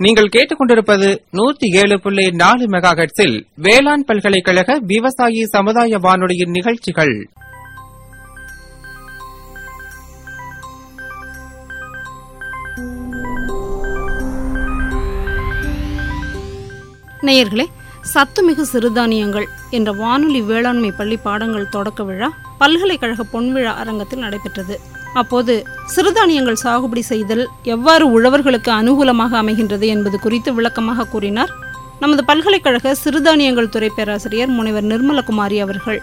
நீங்கள் கேட்டுக்கொண்டிருப்பது நூத்தி ஏழு புள்ளி நாலு மெகா ஹெர்ட்ஸில் வேளாண் பல்கலைக்கழக விவசாயி சமுதாய வானொலியின் நிகழ்ச்சிகள் நேயர்களே சத்துமிகு சிறுதானியங்கள் என்ற வானொலி வேளாண்மை பள்ளி பாடங்கள் தொடக்க விழா பல்கலைக்கழக பொன்விழா அரங்கத்தில் நடைபெற்றது அப்போது சிறுதானியங்கள் சாகுபடி செய்தல் எவ்வாறு உழவர்களுக்கு அனுகூலமாக அமைகின்றது என்பது குறித்து விளக்கமாக கூறினார் நமது பல்கலைக்கழக சிறுதானியங்கள் துறை பேராசிரியர் முனைவர் நிர்மலகுமாரி அவர்கள்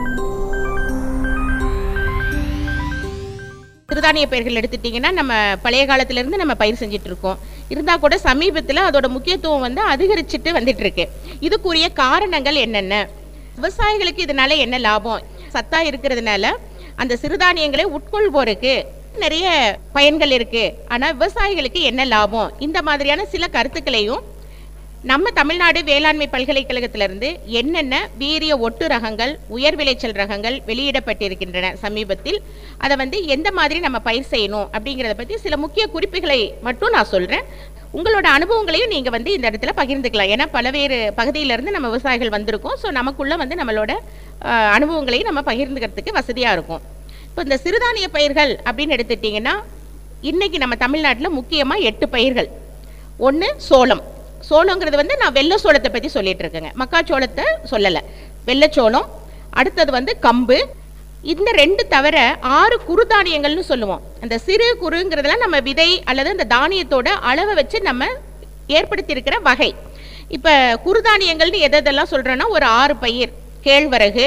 சிறுதானிய பயிர்கள் எடுத்துட்டிங்கன்னா நம்ம பழைய காலத்துல இருந்து நம்ம பயிர் செஞ்சுட்டு இருக்கோம் இருந்தா கூட சமீபத்துல அதோட முக்கியத்துவம் வந்து அதிகரிச்சுட்டு வந்துட்டு இருக்கு இதுக்குரிய காரணங்கள் என்னென்ன விவசாயிகளுக்கு இதனால என்ன லாபம் சத்தா இருக்கிறதுனால அந்த சிறுதானியங்களை உட்கொள்வோருக்கு நிறைய பயன்கள் இருக்கு ஆனா விவசாயிகளுக்கு என்ன லாபம் இந்த மாதிரியான சில கருத்துக்களையும் நம்ம தமிழ்நாடு வேளாண்மை பல்கலைக்கழகத்திலிருந்து என்னென்ன வீரிய ஒட்டு ரகங்கள் உயர் விளைச்சல் ரகங்கள் வெளியிடப்பட்டிருக்கின்றன சமீபத்தில் அதை வந்து எந்த மாதிரி நம்ம பயிர் செய்யணும் அப்படிங்கிறத பற்றி சில முக்கிய குறிப்புகளை மட்டும் நான் சொல்கிறேன் உங்களோட அனுபவங்களையும் நீங்கள் வந்து இந்த இடத்துல பகிர்ந்துக்கலாம் ஏன்னா பல்வேறு பகுதியிலேருந்து நம்ம விவசாயிகள் வந்திருக்கோம் ஸோ நமக்குள்ள வந்து நம்மளோட அஹ், அனுபவங்களையும் நம்ம பகிர்ந்துக்கிறதுக்கு வசதியாக இருக்கும் இப்போ இந்த சிறுதானிய பயிர்கள் அப்படின்னு எடுத்துட்டிங்கன்னா இன்னைக்கு நம்ம தமிழ்நாட்டில் முக்கியமாக எட்டு பயிர்கள் ஒன்று சோளம் சோளங்கிறது வந்து நான் வெள்ளை சோளத்தை பற்றி சொல்லிட்டு இருக்கேங்க மக்காச்சோளத்தை சொல்லலை வெள்ளைச்சோளம் அடுத்தது வந்து கம்பு இந்த ரெண்டு தவிர ஆறு குறுதானியங்கள்னு சொல்லுவோம் அந்த சிறு குறுங்கிறதுலாம் நம்ம விதை அல்லது அந்த தானியத்தோட அளவை வச்சு நம்ம ஏற்படுத்தியிருக்கிற வகை இப்போ குறுதானியங்கள்னு எது எதெல்லாம் சொல்கிறோன்னா ஒரு ஆறு பயிர் கேழ்வரகு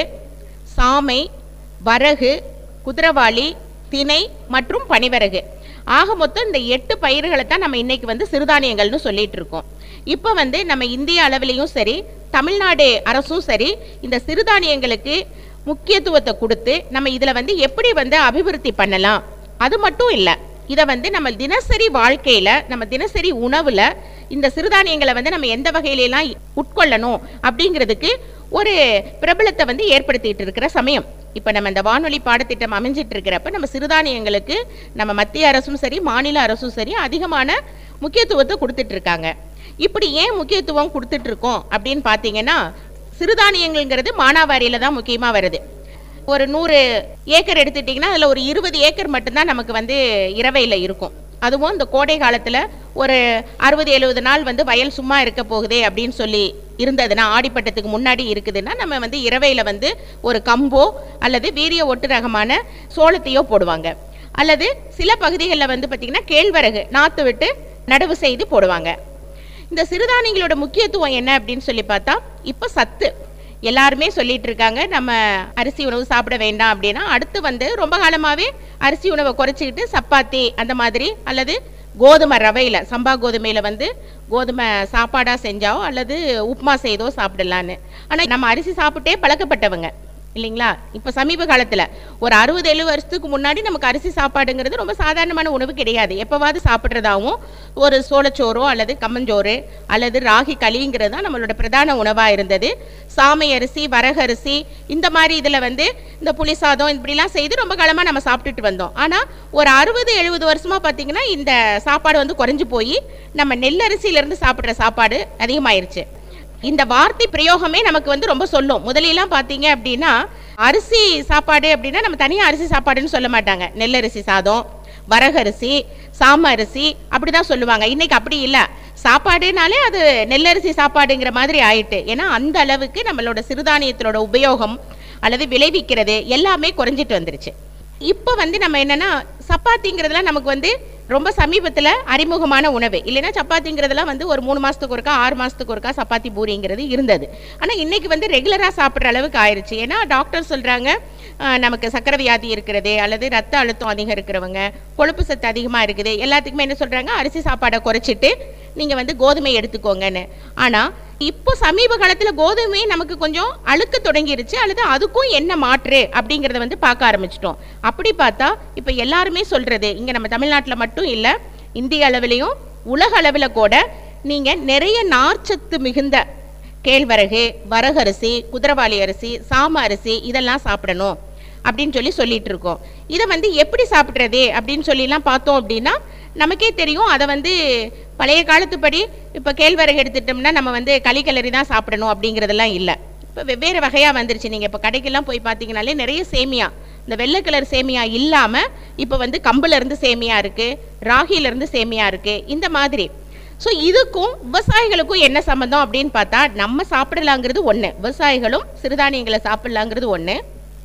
சாமை வரகு குதிரவாளி திணை மற்றும் பனிவரகு ஆக மொத்தம் இந்த எட்டு பயிர்களை தான் நம்ம இன்னைக்கு வந்து சிறுதானியங்கள்னு சொல்லிட்டு இருக்கோம் இப்போ வந்து நம்ம இந்திய அளவிலையும் சரி தமிழ்நாடு அரசும் சரி இந்த சிறுதானியங்களுக்கு முக்கியத்துவத்தை கொடுத்து நம்ம இதில் வந்து எப்படி வந்து அபிவிருத்தி பண்ணலாம் அது மட்டும் இல்லை இதை வந்து நம்ம தினசரி வாழ்க்கையில் நம்ம தினசரி உணவில் இந்த சிறுதானியங்களை வந்து நம்ம எந்த வகையிலெல்லாம் உட்கொள்ளணும் அப்படிங்கிறதுக்கு ஒரு பிரபலத்தை வந்து ஏற்படுத்திட்டு இருக்கிற சமயம் இப்போ நம்ம இந்த வானொலி பாடத்திட்டம் அமைஞ்சிட்டு இருக்கிறப்ப நம்ம சிறுதானியங்களுக்கு நம்ம மத்திய அரசும் சரி மாநில அரசும் சரி அதிகமான முக்கியத்துவத்தை கொடுத்துட்டு இருக்காங்க இப்படி ஏன் முக்கியத்துவம் கொடுத்துட்டு இருக்கோம் அப்படின்னு பார்த்தீங்கன்னா சிறுதானியங்கள்ங்கிறது மானாவாரியில தான் முக்கியமாக வருது ஒரு நூறு ஏக்கர் எடுத்துட்டிங்கன்னா அதில் ஒரு இருபது ஏக்கர் மட்டும்தான் நமக்கு வந்து இரவையில் இருக்கும் அதுவும் இந்த கோடை காலத்தில் ஒரு அறுபது எழுபது நாள் வந்து வயல் சும்மா இருக்க போகுதே அப்படின்னு சொல்லி இருந்ததுன்னா ஆடிப்பட்டத்துக்கு முன்னாடி இருக்குதுன்னா நம்ம வந்து இரவையில் வந்து ஒரு கம்போ அல்லது வீரிய ஒட்டு ரகமான சோளத்தையோ போடுவாங்க அல்லது சில பகுதிகளில் வந்து பார்த்திங்கன்னா கேழ்வரகு நாற்று விட்டு நடவு செய்து போடுவாங்க இந்த சிறுதானியங்களோட முக்கியத்துவம் என்ன அப்படின்னு சொல்லி பார்த்தா இப்போ சத்து எல்லாருமே சொல்லிட்டு இருக்காங்க நம்ம அரிசி உணவு சாப்பிட வேண்டாம் அப்படின்னா அடுத்து வந்து ரொம்ப காலமாகவே அரிசி உணவை குறைச்சிக்கிட்டு சப்பாத்தி அந்த மாதிரி அல்லது கோதுமை ரவையில் சம்பா கோதுமையில் வந்து கோதுமை சாப்பாடாக செஞ்சாவோ அல்லது உப்புமா செய்தோ சாப்பிடலான்னு ஆனால் நம்ம அரிசி சாப்பிட்டே பழக்கப்பட்டவங்க இல்லைங்களா இப்போ சமீப காலத்தில் ஒரு அறுபது எழுபது வருஷத்துக்கு முன்னாடி நமக்கு அரிசி சாப்பாடுங்கிறது ரொம்ப சாதாரணமான உணவு கிடையாது எப்போவாவது சாப்பிட்றதாவும் ஒரு சோளச்சோறோ அல்லது கம்மஞ்சோறு அல்லது ராகி களிங்கிறது தான் நம்மளோட பிரதான உணவாக இருந்தது சாமை அரிசி வரகரிசி இந்த மாதிரி இதில் வந்து இந்த புளி சாதம் இப்படிலாம் செய்து ரொம்ப காலமாக நம்ம சாப்பிட்டுட்டு வந்தோம் ஆனால் ஒரு அறுபது எழுபது வருஷமாக பார்த்தீங்கன்னா இந்த சாப்பாடு வந்து குறைஞ்சு போய் நம்ம நெல்லரிசியிலேருந்து சாப்பிட்ற சாப்பாடு அதிகமாயிருச்சு இந்த வார்த்தை பிரயோகமே நமக்கு வந்து ரொம்ப சொல்லும் முதலிலாம் பார்த்தீங்க அப்படின்னா அரிசி சாப்பாடு அப்படின்னா நம்ம தனியாக அரிசி சாப்பாடுன்னு சொல்ல மாட்டாங்க நெல்லரிசி சாதம் வரகரிசி சாம அரிசி அப்படி தான் சொல்லுவாங்க இன்னைக்கு அப்படி இல்லை சாப்பாடுனாலே அது நெல்லரிசி சாப்பாடுங்கிற மாதிரி ஆயிட்டு ஏன்னா அந்த அளவுக்கு நம்மளோட சிறுதானியத்தினோட உபயோகம் அல்லது விளைவிக்கிறது எல்லாமே குறைஞ்சிட்டு வந்துருச்சு இப்போ வந்து நம்ம என்னன்னா சப்பாத்திங்கிறதுலாம் நமக்கு வந்து ரொம்ப சமீபத்தில் அறிமுகமான உணவு இல்லைன்னா சப்பாத்திங்கிறதுலாம் வந்து ஒரு மூணு மாதத்துக்கு ஒருக்கா ஆறு மாதத்துக்கு ஒருக்கா சப்பாத்தி பூரிங்கிறது இருந்தது ஆனால் இன்னைக்கு வந்து ரெகுலராக சாப்பிட்ற அளவுக்கு ஆயிடுச்சு ஏன்னா டாக்டர் சொல்கிறாங்க நமக்கு சக்கரை வியாதி இருக்கிறது அல்லது ரத்த அழுத்தம் அதிகம் இருக்கிறவங்க கொழுப்பு சத்து அதிகமாக இருக்குது எல்லாத்துக்குமே என்ன சொல்கிறாங்க அரிசி சாப்பாடை குறைச்சிட்டு நீங்கள் வந்து கோதுமை எடுத்துக்கோங்கன்னு ஆனால் இப்போ சமீப காலத்தில் கோதுமை நமக்கு கொஞ்சம் அழுக்க தொடங்கிருச்சு அல்லது அதுக்கும் என்ன மாற்று அப்படிங்கிறத வந்து பார்க்க ஆரம்பிச்சிட்டோம் அப்படி பார்த்தா இப்போ எல்லாருமே சொல்கிறது இங்கே நம்ம தமிழ்நாட்டில் மட்டும் இல்லை இந்திய அளவிலையும் உலக அளவில் கூட நீங்கள் நிறைய நார்ச்சத்து மிகுந்த கேழ்வரகு வரகரிசி குதிரவாளி அரிசி சாம அரிசி இதெல்லாம் சாப்பிடணும் அப்படின்னு சொல்லி சொல்லிட்டு இருக்கோம் இதை வந்து எப்படி சாப்பிட்றது அப்படின்னு சொல்லிலாம் பார்த்தோம் அப்படின்னா நமக்கே தெரியும் அதை வந்து பழைய காலத்துப்படி இப்போ கேழ்வரகு எடுத்துட்டோம்னா நம்ம வந்து களி கிளறி தான் சாப்பிடணும் அப்படிங்கிறதெல்லாம் இல்லை இப்போ வெவ்வேறு வகையாக வந்துருச்சு நீங்கள் இப்போ கடைக்கெல்லாம் போய் பார்த்தீங்கனாலே நிறைய சேமியா இந்த வெள்ளை கலர் சேமியா இல்லாமல் இப்போ வந்து கம்புல இருந்து சேமியா இருக்குது ராகில இருந்து சேமியா இருக்குது இந்த மாதிரி ஸோ இதுக்கும் விவசாயிகளுக்கும் என்ன சம்மந்தம் அப்படின்னு பார்த்தா நம்ம சாப்பிடலாங்கிறது ஒன்று விவசாயிகளும் சிறுதானியங்களை சாப்பிடலாங்கிறது ஒன்று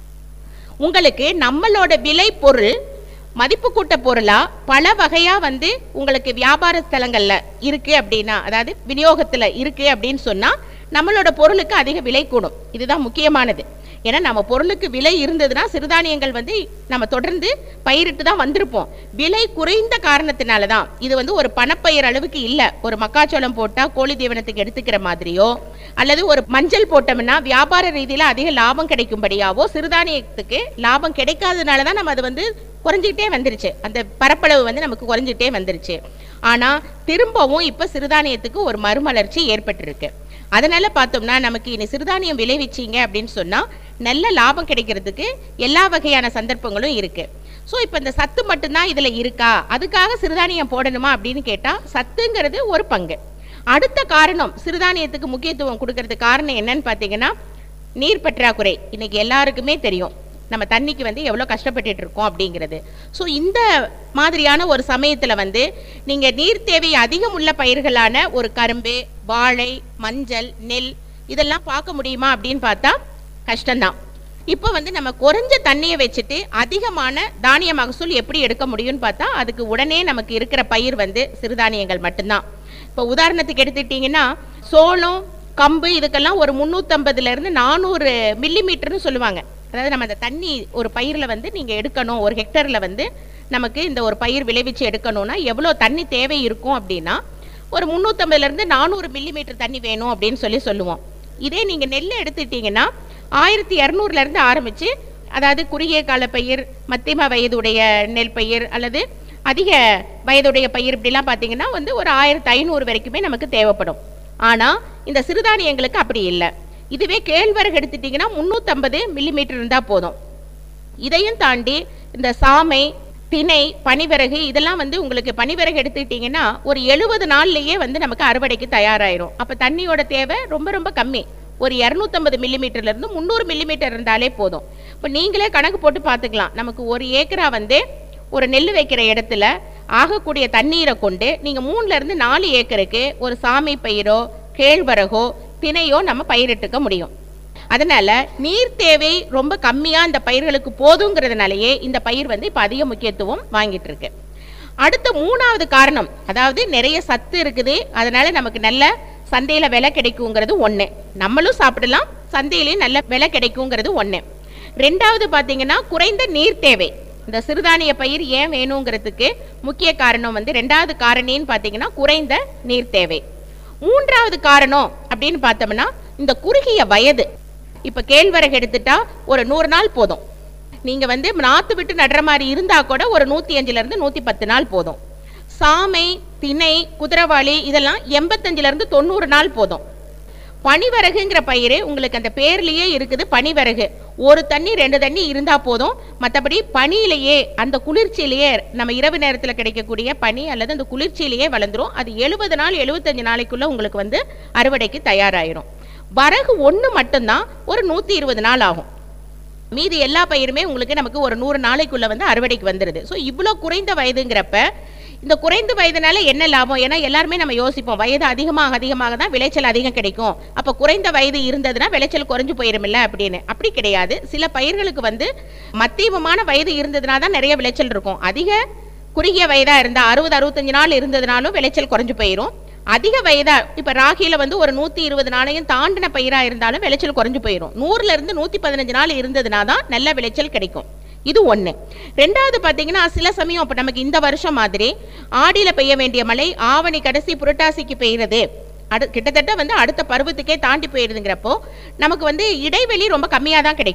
உங்களுக்கு நம்மளோட விலை பொருள் மதிப்பு கூட்ட பொருளா பல வகையா வந்து உங்களுக்கு வியாபார ஸ்தலங்கள்ல இருக்கு அப்படின்னா அதாவது விநியோகத்துல இருக்கு அப்படின்னு சொன்னா நம்மளோட பொருளுக்கு அதிக விலை கூடும் இதுதான் முக்கியமானது ஏன்னா நம்ம பொருளுக்கு விலை இருந்ததுன்னா சிறுதானியங்கள் வந்து நம்ம தொடர்ந்து பயிரிட்டு தான் வந்திருப்போம் விலை குறைந்த காரணத்தினால தான் இது வந்து ஒரு பணப்பயிர் அளவுக்கு இல்லை ஒரு மக்காச்சோளம் போட்டால் கோழி தீவனத்துக்கு எடுத்துக்கிற மாதிரியோ அல்லது ஒரு மஞ்சள் போட்டோம்னா வியாபார ரீதியில் அதிக லாபம் கிடைக்கும்படியாவோ சிறுதானியத்துக்கு லாபம் கிடைக்காதனால தான் நம்ம அது வந்து குறைஞ்சிக்கிட்டே வந்துருச்சு அந்த பரப்பளவு வந்து நமக்கு குறைஞ்சிட்டே வந்துருச்சு ஆனால் திரும்பவும் இப்போ சிறுதானியத்துக்கு ஒரு மறுமலர்ச்சி ஏற்பட்டிருக்கு அதனால பார்த்தோம்னா நமக்கு இனி சிறுதானியம் விளைவிச்சீங்க அப்படின்னு சொன்னால் நல்ல லாபம் கிடைக்கிறதுக்கு எல்லா வகையான சந்தர்ப்பங்களும் இருக்கு ஸோ இப்போ இந்த சத்து மட்டும்தான் இதில் இருக்கா அதுக்காக சிறுதானியம் போடணுமா அப்படின்னு கேட்டால் சத்துங்கிறது ஒரு பங்கு அடுத்த காரணம் சிறுதானியத்துக்கு முக்கியத்துவம் கொடுக்கறதுக்கு காரணம் என்னன்னு பார்த்தீங்கன்னா நீர் பற்றாக்குறை இன்னைக்கு எல்லாருக்குமே தெரியும் நம்ம தண்ணிக்கு வந்து எவ்வளோ கஷ்டப்பட்டுட்டு இருக்கோம் அப்படிங்கிறது ஸோ இந்த மாதிரியான ஒரு சமயத்தில் வந்து நீங்கள் நீர் தேவை அதிகம் உள்ள பயிர்களான ஒரு கரும்பு வாழை மஞ்சள் நெல் இதெல்லாம் பார்க்க முடியுமா அப்படின்னு பார்த்தா கஷ்டம்தான் இப்போ வந்து நம்ம குறைஞ்ச தண்ணியை வச்சுட்டு அதிகமான தானிய மகசூல் எப்படி எடுக்க முடியும்னு பார்த்தா அதுக்கு உடனே நமக்கு இருக்கிற பயிர் வந்து சிறுதானியங்கள் மட்டும்தான் இப்போ உதாரணத்துக்கு எடுத்துக்கிட்டிங்கன்னா சோளம் கம்பு இதுக்கெல்லாம் ஒரு முந்நூற்றம்பதுல இருந்து நானூறு மில்லி மீட்டர்னு சொல்லுவாங்க அதாவது நம்ம அந்த தண்ணி ஒரு பயிரில் வந்து நீங்கள் எடுக்கணும் ஒரு ஹெக்டரில் வந்து நமக்கு இந்த ஒரு பயிர் விளைவிச்சு எடுக்கணும்னா எவ்வளோ தண்ணி தேவை இருக்கும் அப்படின்னா ஒரு முந்நூற்றம்பதுலேருந்து நானூறு மில்லி மீட்டர் தண்ணி வேணும் அப்படின்னு சொல்லி சொல்லுவோம் இதே நீங்கள் நெல் எடுத்துட்டீங்கன்னா ஆயிரத்தி இரநூறுலேருந்து ஆரம்பித்து அதாவது குறுகிய கால பயிர் மத்தியம வயதுடைய நெல் பயிர் அல்லது அதிக வயதுடைய பயிர் இப்படிலாம் பார்த்தீங்கன்னா வந்து ஒரு ஆயிரத்தி ஐநூறு வரைக்குமே நமக்கு தேவைப்படும் ஆனால் இந்த சிறுதானியங்களுக்கு அப்படி இல்லை இதுவே கேழ்வரகு எடுத்துட்டிங்கன்னா முந்நூற்றம்பது மில்லிமீட்டர் இருந்தால் போதும் இதையும் தாண்டி இந்த சாமை திணை பனிவிறகு இதெல்லாம் வந்து உங்களுக்கு பனிவிறகு எடுத்துக்கிட்டிங்கன்னா ஒரு எழுபது நாள்லயே வந்து நமக்கு அறுவடைக்கு தயாராயிரும் அப்போ தண்ணியோட தேவை ரொம்ப ரொம்ப கம்மி ஒரு இரநூத்தம்பது மில்லிமீட்டர்ல இருந்து முந்நூறு மில்லிமீட்டர் இருந்தாலே போதும் இப்போ நீங்களே கணக்கு போட்டு பார்த்துக்கலாம் நமக்கு ஒரு ஏக்கரா வந்து ஒரு நெல் வைக்கிற இடத்துல ஆகக்கூடிய தண்ணீரை கொண்டு நீங்கள் மூணுல இருந்து நாலு ஏக்கருக்கு ஒரு சாமை பயிரோ கேழ்வரகோ திணையோ நம்ம பயிரிட்டுக்க முடியும் அதனால நீர் தேவை ரொம்ப கம்மியா இந்த பயிர்களுக்கு போதுங்கிறதுனாலயே இந்த பயிர் வந்து இப்ப அதிக முக்கியத்துவம் வாங்கிட்டு இருக்கு அடுத்த மூணாவது காரணம் அதாவது நிறைய சத்து இருக்குது அதனால நமக்கு நல்ல சந்தையில விலை கிடைக்குங்கிறது ஒண்ணு நம்மளும் சாப்பிடலாம் சந்தையிலேயும் நல்ல விலை கிடைக்குங்கிறது ஒண்ணு ரெண்டாவது பாத்தீங்கன்னா குறைந்த நீர் தேவை இந்த சிறுதானிய பயிர் ஏன் வேணுங்கிறதுக்கு முக்கிய காரணம் வந்து ரெண்டாவது காரணின்னு பார்த்தீங்கன்னா குறைந்த நீர் தேவை மூன்றாவது காரணம் அப்படின்னு பார்த்தோம்னா இந்த குறுகிய வயது இப்போ கேழ்வரகு எடுத்துட்டா ஒரு நூறு நாள் போதும் நீங்க வந்து நாத்து விட்டு நடுற மாதிரி இருந்தா கூட ஒரு நூத்தி அஞ்சுல இருந்து நூத்தி பத்து நாள் போதும் சாமை திணை குதிரவாளி இதெல்லாம் எண்பத்தஞ்சுல இருந்து தொண்ணூறு நாள் போதும் பனிவரகுங்கிற பயிர் உங்களுக்கு அந்த பேர்லயே இருக்குது பனிவரகு ஒரு தண்ணி ரெண்டு தண்ணி இருந்தா போதும் மற்றபடி பனியிலேயே அந்த குளிர்ச்சியிலேயே நம்ம இரவு நேரத்தில் கிடைக்கக்கூடிய பனி அல்லது அந்த குளிர்ச்சியிலேயே வளர்ந்துரும் அது எழுபது நாள் எழுபத்தஞ்சு நாளைக்குள்ள உங்களுக்கு வந்து அறுவடைக்கு தயாராயிரும் வரகு ஒன்று மட்டும்தான் ஒரு நூற்றி இருபது நாள் ஆகும் மீதி எல்லா பயிருமே உங்களுக்கு நமக்கு ஒரு நூறு நாளைக்குள்ள வந்து அறுவடைக்கு வந்துடுது ஸோ இவ்வளோ குறைந்த வயதுங்கிறப்ப இந்த குறைந்த வயதுனால என்ன லாபம் ஏன்னா எல்லாருமே நம்ம யோசிப்போம் வயது அதிகமாக அதிகமாக தான் விளைச்சல் அதிகம் கிடைக்கும் அப்போ குறைந்த வயது இருந்ததுன்னா விளைச்சல் குறைஞ்சு போயிருமில்ல அப்படின்னு அப்படி கிடையாது சில பயிர்களுக்கு வந்து மத்தியமமான வயது இருந்ததுனா தான் நிறைய விளைச்சல் இருக்கும் அதிக குறுகிய வயதா இருந்தா அறுபது அறுபத்தஞ்சு நாள் இருந்ததுனாலும் விளைச்சல் குறைஞ்சு போயிடும் அதிக வயதா இப்ப ராகில வந்து ஒரு நூத்தி இருபது நாளையும் தாண்டின பயிரா இருந்தாலும் விளைச்சல் குறைஞ்சு போயிடும் நூறுல இருந்து நூத்தி பதினஞ்சு நாள் இருந்ததுனா தான் நல்ல விளைச்சல் கிடைக்கும் இது ஒண்ணு ரெண்டாவது பாத்தீங்கன்னா சில சமயம் இப்ப நமக்கு இந்த வருஷம் மாதிரி ஆடியில பெய்ய வேண்டிய மழை ஆவணி கடைசி புரட்டாசிக்கு பெய்யுறது அடு கிட்டத்தட்ட வந்து அடுத்த பருவத்துக்கே தாண்டி போயிருதுங்கிறப்போ நமக்கு வந்து இடைவெளி ரொம்ப கம்மியாக தான் கிடைக்கும்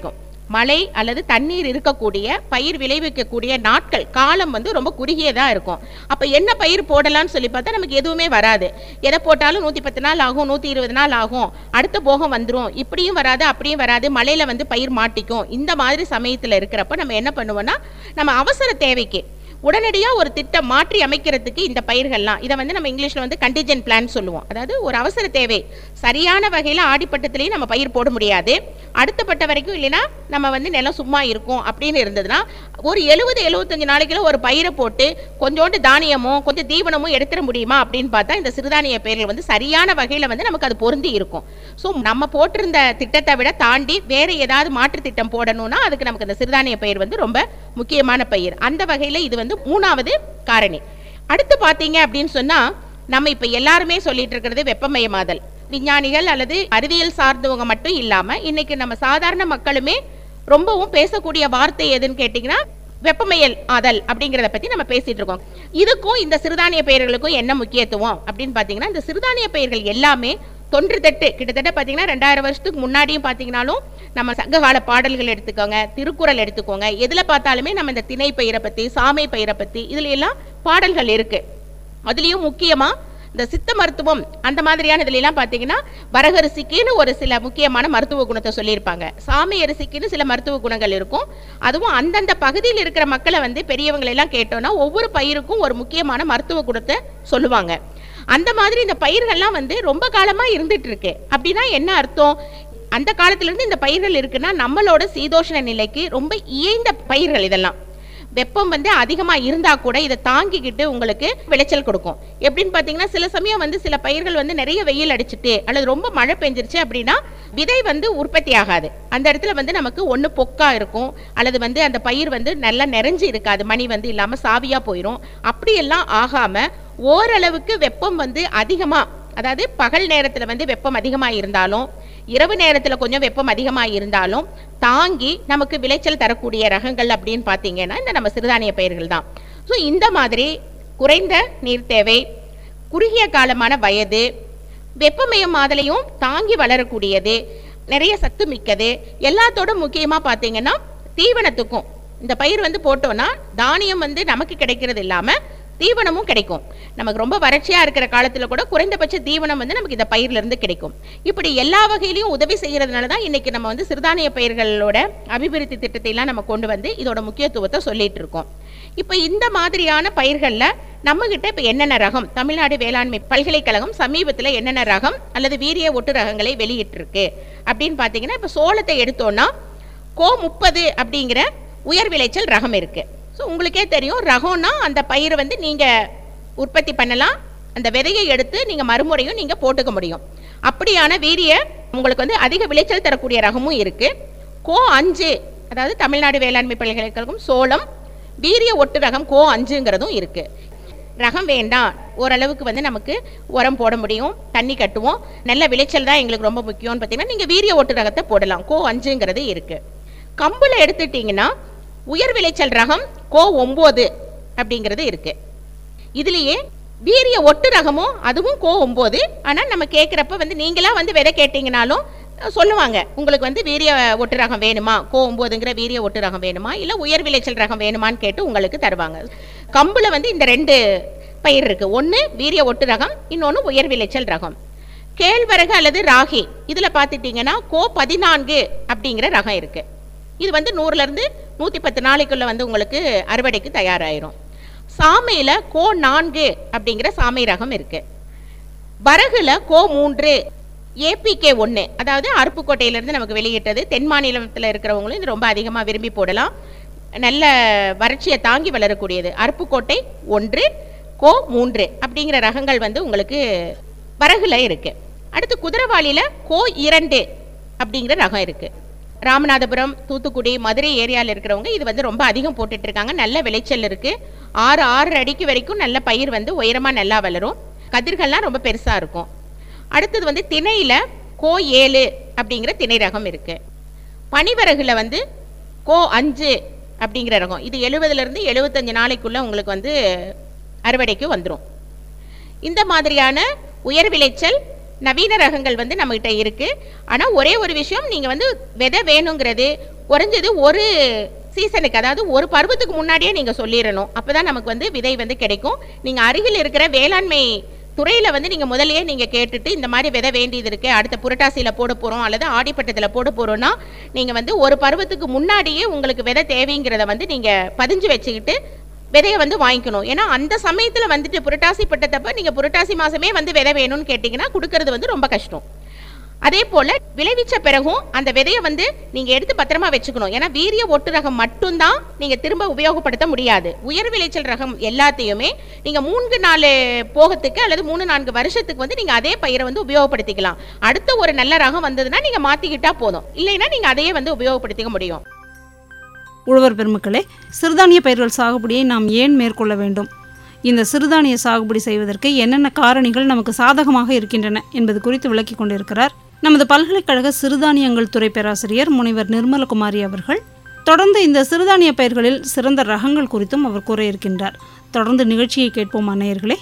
மழை அல்லது தண்ணீர் இருக்கக்கூடிய பயிர் விளைவிக்கக்கூடிய நாட்கள் காலம் வந்து ரொம்ப குறுகியதா இருக்கும் அப்ப என்ன பயிர் போடலாம்னு சொல்லி பார்த்தா நமக்கு எதுவுமே வராது எதை போட்டாலும் நூத்தி பத்து நாள் ஆகும் நூத்தி இருபது நாள் ஆகும் அடுத்த போகம் வந்துரும் இப்படியும் வராது அப்படியும் வராது மழையில வந்து பயிர் மாட்டிக்கும் இந்த மாதிரி சமயத்துல இருக்கிறப்ப நம்ம என்ன பண்ணுவோம்னா நம்ம அவசர தேவைக்கு உடனடியா ஒரு திட்டம் மாற்றி அமைக்கிறதுக்கு இந்த பயிர்கள்லாம் இதை வந்து நம்ம இங்கிலீஷ்ல வந்து கண்டிஜென்ட் பிளான் சொல்லுவோம் அதாவது ஒரு அவசர தேவை சரியான வகையில ஆடிப்பட்டத்திலையும் நம்ம பயிர் போட முடியாது அடுத்த பட்ட வரைக்கும் இல்லைன்னா நம்ம வந்து நிலம் சும்மா இருக்கும் அப்படின்னு இருந்ததுன்னா ஒரு எழுபது எழுபத்தஞ்சு நாளைக்குள்ள ஒரு பயிரை போட்டு கொஞ்சோண்டு தானியமும் கொஞ்சம் தீவனமும் எடுத்துட முடியுமா அப்படின்னு பார்த்தா இந்த சிறுதானிய பயிர்கள் வந்து சரியான வகையில வந்து நமக்கு அது பொருந்தி இருக்கும் ஸோ நம்ம போட்டிருந்த திட்டத்தை விட தாண்டி வேற ஏதாவது மாற்று திட்டம் போடணும்னா அதுக்கு நமக்கு இந்த சிறுதானிய பயிர் வந்து ரொம்ப முக்கியமான பயிர் அந்த வகையில இது வந்து மூணாவது காரணி அடுத்து பாத்தீங்க அப்படின்னு சொன்னா நம்ம இப்ப எல்லாருமே சொல்லிட்டு இருக்கிறது வெப்பமயமாதல் விஞ்ஞானிகள் அல்லது அறிவியல் சார்ந்தவங்க மட்டும் இல்லாம இன்னைக்கு நம்ம சாதாரண மக்களுமே ரொம்பவும் பேசக்கூடிய வார்த்தை எதுன்னு கேட்டீங்கன்னா வெப்பமயல் ஆதல் அப்படிங்கிறத பத்தி நம்ம பேசிட்டு இருக்கோம் இதுக்கும் இந்த சிறுதானிய பயிர்களுக்கும் என்ன முக்கியத்துவம் அப்படின்னு பாத்தீங்கன்னா இந்த சிறுதானிய பயிர்கள் எல்லாமே தொன்று தட்டு கிட்டத்தட்ட பாத்தீங்கன்னா ரெண்டாயிரம் வருஷத்துக்கு முன்னாடியும் பாத்தீங்கன்னாலும் நம்ம சங்ககால பாடல்கள் எடுத்துக்கோங்க திருக்குறள் எடுத்துக்கோங்க எதுல பார்த்தாலுமே நம்ம இந்த திணை பயிரை பத்தி சாமை பயிரை பத்தி இதுல எல்லாம் பாடல்கள் இருக்கு அதுலயும் முக்கியமா இந்த சித்த மருத்துவம் அந்த மாதிரியான இதுல எல்லாம் பாத்தீங்கன்னா வரகரிசிக்குன்னு ஒரு சில முக்கியமான மருத்துவ குணத்தை சொல்லியிருப்பாங்க சாமை அரிசிக்குன்னு சில மருத்துவ குணங்கள் இருக்கும் அதுவும் அந்தந்த பகுதியில் இருக்கிற மக்களை வந்து பெரியவங்களை எல்லாம் கேட்டோம்னா ஒவ்வொரு பயிருக்கும் ஒரு முக்கியமான மருத்துவ குணத்தை சொல்லுவாங்க அந்த மாதிரி இந்த பயிர்கள்லாம் வந்து ரொம்ப காலமா இருந்துட்டு இருக்கு அப்படின்னா என்ன அர்த்தம் அந்த காலத்துல இருந்து இந்த பயிர்கள் இருக்குன்னா நம்மளோட சீதோஷ்ண நிலைக்கு ரொம்ப இயைந்த பயிர்கள் இதெல்லாம் வெப்பம் வந்து அதிகமா இருந்தா கூட இதை தாங்கிக்கிட்டு உங்களுக்கு விளைச்சல் கொடுக்கும் எப்படின்னு பாத்தீங்கன்னா சில சமயம் வந்து சில பயிர்கள் வந்து நிறைய வெயில் அடிச்சுட்டு அல்லது ரொம்ப மழை பெஞ்சிருச்சு அப்படின்னா விதை வந்து உற்பத்தி ஆகாது அந்த இடத்துல வந்து நமக்கு ஒண்ணு பொக்கா இருக்கும் அல்லது வந்து அந்த பயிர் வந்து நல்லா நிறைஞ்சு இருக்காது மணி வந்து இல்லாம சாவியா போயிடும் அப்படியெல்லாம் ஆகாம ஓரளவுக்கு வெப்பம் வந்து அதிகமா அதாவது பகல் நேரத்துல வந்து வெப்பம் அதிகமா இருந்தாலும் இரவு நேரத்துல கொஞ்சம் வெப்பம் அதிகமா இருந்தாலும் தாங்கி நமக்கு விளைச்சல் தரக்கூடிய ரகங்கள் அப்படின்னு பாத்தீங்கன்னா இந்த நம்ம சிறுதானிய பயிர்கள் தான் ஸோ இந்த மாதிரி குறைந்த நீர் தேவை குறுகிய காலமான வயது வெப்பமயமாதலையும் தாங்கி வளரக்கூடியது நிறைய சத்து மிக்கது எல்லாத்தோட முக்கியமா பாத்தீங்கன்னா தீவனத்துக்கும் இந்த பயிர் வந்து போட்டோம்னா தானியம் வந்து நமக்கு கிடைக்கிறது இல்லாம தீவனமும் கிடைக்கும் நமக்கு ரொம்ப வறட்சியா இருக்கிற காலத்துல கூட குறைந்தபட்ச தீவனம் வந்து நமக்கு இந்த பயிர்ல இருந்து கிடைக்கும் இப்படி எல்லா வகையிலையும் உதவி செய்யறதுனால தான் இன்னைக்கு நம்ம வந்து சிறுதானிய பயிர்களோட அபிவிருத்தி திட்டத்தை எல்லாம் நம்ம கொண்டு வந்து இதோட முக்கியத்துவத்தை சொல்லிட்டு இருக்கோம் இப்ப இந்த மாதிரியான பயிர்கள்ல நம்ம கிட்ட இப்ப என்னென்ன ரகம் தமிழ்நாடு வேளாண்மை பல்கலைக்கழகம் சமீபத்துல என்னென்ன ரகம் அல்லது வீரிய ஒட்டு ரகங்களை வெளியிட்டிருக்கு அப்படின்னு பாத்தீங்கன்னா இப்ப சோளத்தை எடுத்தோம்னா கோ முப்பது அப்படிங்கிற உயர் விளைச்சல் ரகம் இருக்கு ஸோ உங்களுக்கே தெரியும் ரகம்னா அந்த பயிர் வந்து நீங்க உற்பத்தி பண்ணலாம் அந்த விதையை எடுத்து நீங்க மறுமுறையும் நீங்க போட்டுக்க முடியும் அப்படியான வீரிய உங்களுக்கு வந்து அதிக விளைச்சல் தரக்கூடிய ரகமும் இருக்கு கோ அஞ்சு அதாவது தமிழ்நாடு வேளாண்மை பல்கலைக்கழகம் சோளம் வீரிய ஒட்டு ரகம் கோ அஞ்சுங்கிறதும் இருக்கு ரகம் வேண்டாம் ஓரளவுக்கு வந்து நமக்கு உரம் போட முடியும் தண்ணி கட்டுவோம் நல்ல விளைச்சல் தான் எங்களுக்கு ரொம்ப முக்கியம்னு பார்த்தீங்கன்னா நீங்கள் வீரிய ஒட்டு ரகத்தை போடலாம் கோ அஞ்சுங்கிறது இருக்கு கம்புல எடுத்துட்டீங்கன்னா உயர் விளைச்சல் ரகம் கோ ஒம்பது அப்படிங்கிறது இருக்கு இதுலயே வீரிய ஒட்டு ரகமும் அதுவும் கோ ஒம்பது ஆனால் நம்ம கேட்குறப்ப வந்து நீங்களா வந்து விதை கேட்டீங்கனாலும் அஹ், சொல்லுவாங்க உங்களுக்கு வந்து வீரிய ஒட்டு ரகம் வேணுமா கோ ஒம்பதுங்கிற வீரிய ஒட்டு ரகம் வேணுமா இல்லை உயர் விளைச்சல் ரகம் வேணுமான்னு கேட்டு உங்களுக்கு தருவாங்க கம்புல வந்து இந்த ரெண்டு பயிர் இருக்கு ஒன்று வீரிய ஒட்டு ரகம் இன்னொன்று உயர் விளைச்சல் ரகம் கேழ்வரகு அல்லது ராகி இதுல பார்த்துட்டீங்கன்னா கோ பதினான்கு அப்படிங்கிற ரகம் இருக்கு இது வந்து நூறுல இருந்து நூத்தி பத்து நாளைக்குள்ள வந்து உங்களுக்கு அறுவடைக்கு தயாராயிரும் சாமையில கோ நான்கு அப்படிங்கிற சாமை ரகம் இருக்கு வரகுல கோ மூன்று ஏபிகே ஒன்று அதாவது அருப்புக்கோட்டையிலேருந்து நமக்கு வெளியிட்டது தென் மாநிலத்தில் இருக்கிறவங்களும் இது ரொம்ப அதிகமாக விரும்பி போடலாம் நல்ல வறட்சியை தாங்கி வளரக்கூடியது அருப்புக்கோட்டை ஒன்று கோ மூன்று அப்படிங்கிற ரகங்கள் வந்து உங்களுக்கு வரகுல இருக்கு அடுத்து குதிரவாளியில கோ இரண்டு அப்படிங்கிற ரகம் இருக்கு ராமநாதபுரம் தூத்துக்குடி மதுரை ஏரியாவில் இருக்கிறவங்க இது வந்து ரொம்ப அதிகம் போட்டுட்டு இருக்காங்க நல்ல விளைச்சல் இருக்கு ஆறு ஆறு அடிக்கு வரைக்கும் நல்ல பயிர் வந்து உயரமா நல்லா வளரும் கதிர்கள்லாம் ரொம்ப பெருசா இருக்கும் அடுத்தது வந்து திணையில கோ ஏழு அப்படிங்கிற திணை ரகம் இருக்கு பனிவரகுல வந்து கோ அஞ்சு அப்படிங்கிற ரகம் இது எழுபதுல இருந்து எழுபத்தஞ்சு நாளைக்குள்ள உங்களுக்கு வந்து அறுவடைக்கு வந்துடும் இந்த மாதிரியான உயர் விளைச்சல் நவீன ரகங்கள் வந்து நம்மகிட்ட இருக்கு ஆனா ஒரே ஒரு விஷயம் நீங்க வந்து விதை வேணுங்கிறது குறைஞ்சது ஒரு சீசனுக்கு அதாவது ஒரு பருவத்துக்கு முன்னாடியே நீங்க சொல்லிடணும் அப்பதான் நமக்கு வந்து விதை வந்து கிடைக்கும் நீங்க அருகில் இருக்கிற வேளாண்மை துறையில வந்து நீங்க முதல்லயே நீங்க கேட்டுட்டு இந்த மாதிரி விதை வேண்டியது இருக்கு அடுத்த புரட்டாசியில போட போறோம் அல்லது ஆடிப்பட்டத்துல போட போறோம்னா நீங்க வந்து ஒரு பருவத்துக்கு முன்னாடியே உங்களுக்கு விதை தேவைங்கிறத வந்து நீங்க பதிஞ்சு வச்சுக்கிட்டு விதையை வந்து வாங்கிக்கணும் ஏன்னா அந்த சமயத்துல வந்துட்டு புரட்டாசி பட்டத்தப்ப நீங்க புரட்டாசி மாசமே வந்து விதை வேணும்னு கேட்டீங்கன்னா கொடுக்கறது வந்து ரொம்ப கஷ்டம் அதே போல விளைவிச்ச பிறகும் அந்த விதையை வந்து நீங்க எடுத்து பத்திரமா வச்சுக்கணும் ஏன்னா வீரிய ஒட்டு ரகம் மட்டும்தான் நீங்க திரும்ப உபயோகப்படுத்த முடியாது உயர் விளைச்சல் ரகம் எல்லாத்தையுமே நீங்க மூன்று நாலு போகத்துக்கு அல்லது மூணு நான்கு வருஷத்துக்கு வந்து நீங்க அதே பயிரை வந்து உபயோகப்படுத்திக்கலாம் அடுத்த ஒரு நல்ல ரகம் வந்ததுன்னா நீங்க மாத்திக்கிட்டா போதும் இல்லைன்னா நீங்க அதையே வந்து உபயோகப்படுத்திக்க முடியும் உழவர் பெருமக்களே சிறுதானிய பயிர்கள் சாகுபடியை நாம் ஏன் மேற்கொள்ள வேண்டும் இந்த சிறுதானிய சாகுபடி செய்வதற்கு என்னென்ன காரணிகள் நமக்கு சாதகமாக இருக்கின்றன என்பது குறித்து விளக்கி கொண்டிருக்கிறார் நமது பல்கலைக்கழக சிறுதானியங்கள் துறை பேராசிரியர் முனைவர் நிர்மலகுமாரி அவர்கள் தொடர்ந்து இந்த சிறுதானிய பயிர்களில் சிறந்த ரகங்கள் குறித்தும் அவர் கூற இருக்கின்றார் தொடர்ந்து நிகழ்ச்சியை கேட்போம் அன்னையர்களே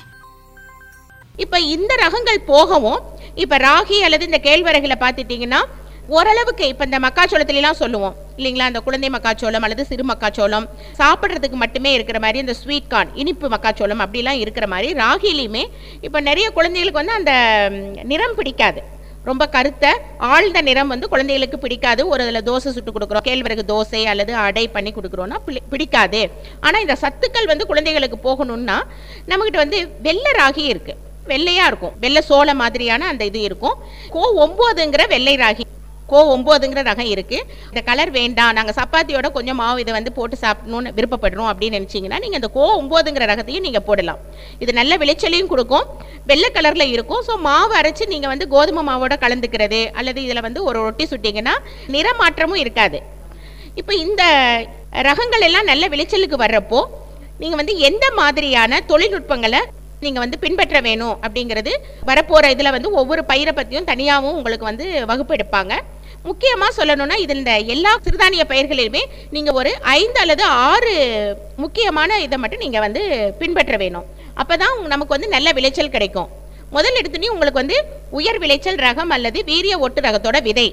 இப்ப இந்த ரகங்கள் போகவும் இப்ப ராகி அல்லது இந்த கேழ்வரகுல பார்த்துட்டீங்கன்னா ஓரளவுக்கு இப்ப இந்த மக்காச்சோளத்துல எல்லாம் சொல்லுவோம் இல்லைங்களா அந்த குழந்தை மக்காச்சோளம் அல்லது சிறு மக்காச்சோளம் சாப்பிட்றதுக்கு மட்டுமே இருக்கிற மாதிரி இந்த ஸ்வீட் கார்ன் இனிப்பு மக்காச்சோளம் அப்படிலாம் இருக்கிற மாதிரி ராகிலையுமே இப்ப நிறைய குழந்தைகளுக்கு வந்து அந்த ம், நிறம் பிடிக்காது ரொம்ப கருத்த ஆழ்ந்த நிறம் வந்து குழந்தைகளுக்கு பிடிக்காது ஒரு இதில் தோசை சுட்டு கொடுக்குறோம் கேழ்வரகு தோசை அல்லது அடை பண்ணி கொடுக்குறோம்னா பிடி- பிடிக்காது ஆனால் இந்த சத்துக்கள் வந்து குழந்தைகளுக்கு போகணும்னா நம்மகிட்ட வந்து வெள்ளை ராகி இருக்கு வெள்ளையா இருக்கும் வெள்ளை சோள மாதிரியான அந்த இது இருக்கும் கோ ஒம்போதுங்கிற வெள்ளை ராகி கோ ஒம்போதுங்கிற ரகம் இருக்கு இந்த கலர் வேண்டாம் நாங்க சப்பாத்தியோட கொஞ்சம் மாவு இதை வந்து போட்டு சாப்பிடணும்னு விருப்பப்படுறோம் அப்படின்னு நினைச்சீங்கன்னா நீங்க இந்த கோ ஒம்போதுங்கிற ரகத்தையும் நீங்க போடலாம் இது நல்ல விளைச்சலையும் கொடுக்கும் வெள்ளை கலர்ல இருக்கும் ஸோ மாவு அரைச்சு நீங்க வந்து கோதுமை மாவோட கலந்துக்கிறது அல்லது இதுல வந்து ஒரு ரொட்டி சுட்டீங்கன்னா நிறமாற்றமும் இருக்காது இப்போ இந்த ரகங்கள் எல்லாம் நல்ல விளைச்சலுக்கு வர்றப்போ நீங்க வந்து எந்த மாதிரியான தொழில்நுட்பங்களை நீங்க வந்து பின்பற்ற வேணும் அப்படிங்கிறது வரப்போற இதுல வந்து ஒவ்வொரு பயிரை பத்தியும் தனியாகவும் உங்களுக்கு வந்து வகுப்பு எடுப்பாங்க முக்கியமா சொல்லணும்னா இது இந்த எல்லா சிறுதானிய பயிர்களிலுமே நீங்க ஒரு ஐந்து அல்லது ஆறு முக்கியமான இதை மட்டும் நீங்க வந்து பின்பற்ற வேணும் அப்பதான் நமக்கு வந்து நல்ல விளைச்சல் கிடைக்கும் முதல் எடுத்துனே உங்களுக்கு வந்து உயர் விளைச்சல் ரகம் அல்லது வீரிய ஒட்டு ரகத்தோட விதை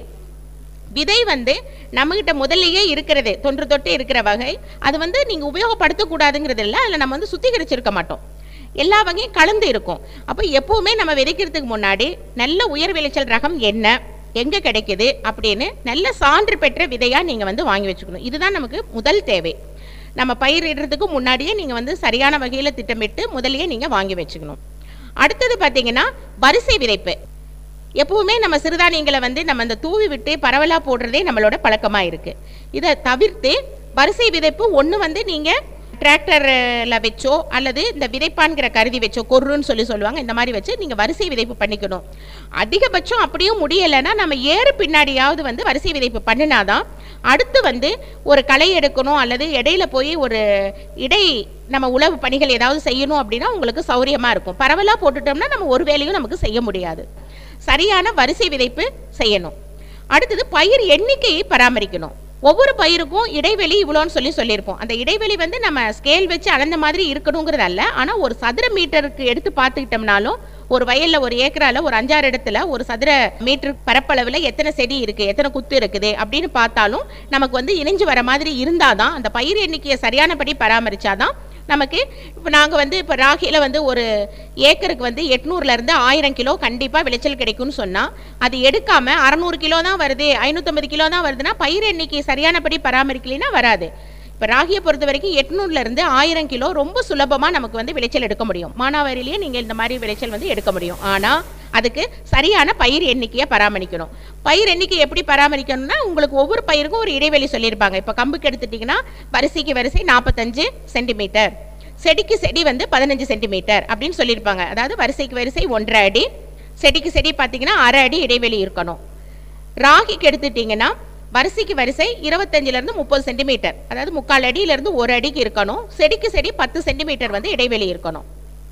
விதை வந்து நம்மகிட்ட முதல்லயே இருக்கிறது தொன்று தொட்டு இருக்கிற வகை அது வந்து நீங்க உபயோகப்படுத்தக்கூடாதுங்கிறது இல்லை அதில் நம்ம வந்து சுத்திகரிச்சிருக்க மாட்டோம் எல்லா வகையும் கலந்து இருக்கும் அப்போ எப்பவுமே நம்ம விதைக்கிறதுக்கு முன்னாடி நல்ல உயர் விளைச்சல் ரகம் என்ன எங்க கிடைக்குது அப்படின்னு நல்ல சான்று பெற்ற விதையா நீங்க வந்து வாங்கி வச்சுக்கணும் இதுதான் நமக்கு முதல் தேவை நம்ம பயிரிடுறதுக்கு முன்னாடியே நீங்க வந்து சரியான வகையில திட்டமிட்டு முதல்லயே நீங்க வாங்கி வச்சுக்கணும் அடுத்தது பாத்தீங்கன்னா வரிசை விதைப்பு எப்பவுமே நம்ம சிறுதானியங்களை வந்து நம்ம அந்த தூவி விட்டு பரவலா போடுறதே நம்மளோட பழக்கமா இருக்கு இதை தவிர்த்து வரிசை விதைப்பு ஒண்ணு வந்து நீங்க டிராக்டர்ல வச்சோ அல்லது இந்த விதைப்பான்கிற கருதி வச்சோ கொர்ருன்னு சொல்லி சொல்லுவாங்க இந்த மாதிரி வச்சு நீங்க வரிசை விதைப்பு பண்ணிக்கணும் அதிகபட்சம் அப்படியும் முடியலைன்னா நம்ம ஏறு பின்னாடியாவது வந்து வரிசை விதைப்பு பண்ணினாதான் அடுத்து வந்து ஒரு களை எடுக்கணும் அல்லது இடையில போய் ஒரு இடை நம்ம உழவு பணிகள் ஏதாவது செய்யணும் அப்படின்னா உங்களுக்கு சௌரியமா இருக்கும் பரவலா போட்டுட்டோம்னா நம்ம ஒரு வேலையும் நமக்கு செய்ய முடியாது சரியான வரிசை விதைப்பு செய்யணும் அடுத்தது பயிர் எண்ணிக்கையை பராமரிக்கணும் ஒவ்வொரு பயிருக்கும் இடைவெளி இவ்வளோன்னு சொல்லி சொல்லியிருப்போம் அந்த இடைவெளி வந்து நம்ம ஸ்கேல் வச்சு அளந்த மாதிரி இருக்கணுங்கிறது அல்ல ஆனால் ஒரு சதுர மீட்டருக்கு எடுத்து பார்த்துக்கிட்டோம்னாலும் ஒரு வயல்ல ஒரு ஏக்கரால ஒரு அஞ்சாறு இடத்துல ஒரு சதுர மீட்டர் பரப்பளவுல எத்தனை செடி இருக்கு எத்தனை குத்து இருக்குது அப்படின்னு பார்த்தாலும் நமக்கு வந்து இணைஞ்சு வர மாதிரி இருந்தாதான் அந்த பயிர் எண்ணிக்கையை சரியானபடி பராமரிச்சாதான் நமக்கு இப்போ நாங்கள் வந்து இப்போ ராகியில் வந்து ஒரு ஏக்கருக்கு வந்து எட்நூறுல இருந்து ஆயிரம் கிலோ கண்டிப்பாக விளைச்சல் கிடைக்கும்னு சொன்னால் அது எடுக்காம அறநூறு கிலோ தான் வருது ஐநூற்றம்பது கிலோ தான் வருதுன்னா பயிர் எண்ணிக்கை சரியானபடி பராமரிக்கலைன்னா வராது இப்போ ராகியை பொறுத்த வரைக்கும் எட்நூறுல இருந்து ஆயிரம் கிலோ ரொம்ப சுலபமாக நமக்கு வந்து விளைச்சல் எடுக்க முடியும் மானாவாரிலேயே நீங்கள் இந்த மாதிரி விளைச்சல் வந்து எடுக்க முடியும் ஆனால் அதுக்கு சரியான பயிர் எண்ணிக்கையை பராமரிக்கணும் பயிர் எண்ணிக்கை எப்படி பராமரிக்கணும்னா உங்களுக்கு ஒவ்வொரு பயிருக்கும் ஒரு இடைவெளி சொல்லியிருப்பாங்க இப்போ கம்புக்கு எடுத்துட்டிங்கன்னா வரிசைக்கு வரிசை நாற்பத்தஞ்சு சென்டிமீட்டர் செடிக்கு செடி வந்து பதினஞ்சு சென்டிமீட்டர் அப்படின்னு சொல்லியிருப்பாங்க அதாவது வரிசைக்கு வரிசை ஒன்றரை அடி செடிக்கு செடி பார்த்தீங்கன்னா அரை அடி இடைவெளி இருக்கணும் ராகிக்கு எடுத்துட்டிங்கன்னா வரிசைக்கு வரிசை இருபத்தஞ்சுல இருந்து முப்பது சென்டிமீட்டர் அதாவது முக்கால் அடியில இருந்து ஒரு அடிக்கு இருக்கணும் செடிக்கு செடி பத்து சென்டிமீட்டர் வந்து இடைவெளி இருக்கணும்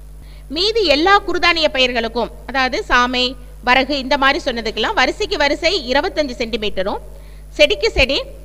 மீதி எல்லா குருதானிய பயிர்களுக்கும் அதாவது சாமை வரகு இந்த மாதிரி சொன்னதுக்கெல்லாம் வரிசைக்கு வரிசை இருபத்தஞ்சு சென்டிமீட்டரும் செடிக்கு செடி